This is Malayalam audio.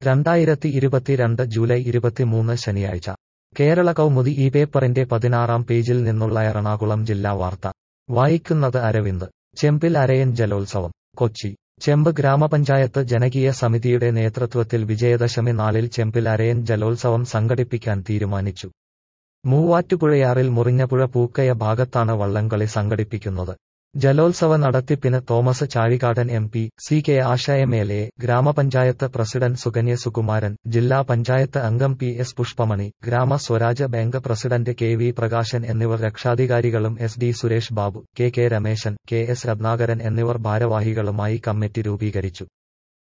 രണ്ടായിരത്തി ഇരുപത്തിരണ്ട് ജൂലൈ ഇരുപത്തിമൂന്ന് ശനിയാഴ്ച കേരള കൗമുദി ഈ പേപ്പറിന്റെ പതിനാറാം പേജിൽ നിന്നുള്ള എറണാകുളം ജില്ലാ വാർത്ത വായിക്കുന്നത് അരവിന്ദ് ചെമ്പിൽ അരയൻ ജലോത്സവം കൊച്ചി ചെമ്പ് ഗ്രാമപഞ്ചായത്ത് ജനകീയ സമിതിയുടെ നേതൃത്വത്തിൽ വിജയദശമി നാളിൽ ചെമ്പിൽ അരയൻ ജലോത്സവം സംഘടിപ്പിക്കാൻ തീരുമാനിച്ചു മൂവാറ്റുപുഴയാറിൽ മുറിഞ്ഞപുഴ പൂക്കയ ഭാഗത്താണ് വള്ളംകളി സംഘടിപ്പിക്കുന്നത് ജലോത്സവ നടത്തിപ്പിന് Thomas Chazhikadan M P C K Asha M L A grama panchayat president Sukanya Sukumaran ജില്ലാ പഞ്ചായത്ത് അംഗം P S Pushpamani Grama Swaraj bank president K V Prakashan എന്നിവർ രക്ഷാധികാരികളും S D Suresh Babu K K Rameshan K S Ratnakaran എന്നിവർ ഭാരവാഹികളുമായി കമ്മിറ്റി രൂപീകരിച്ചു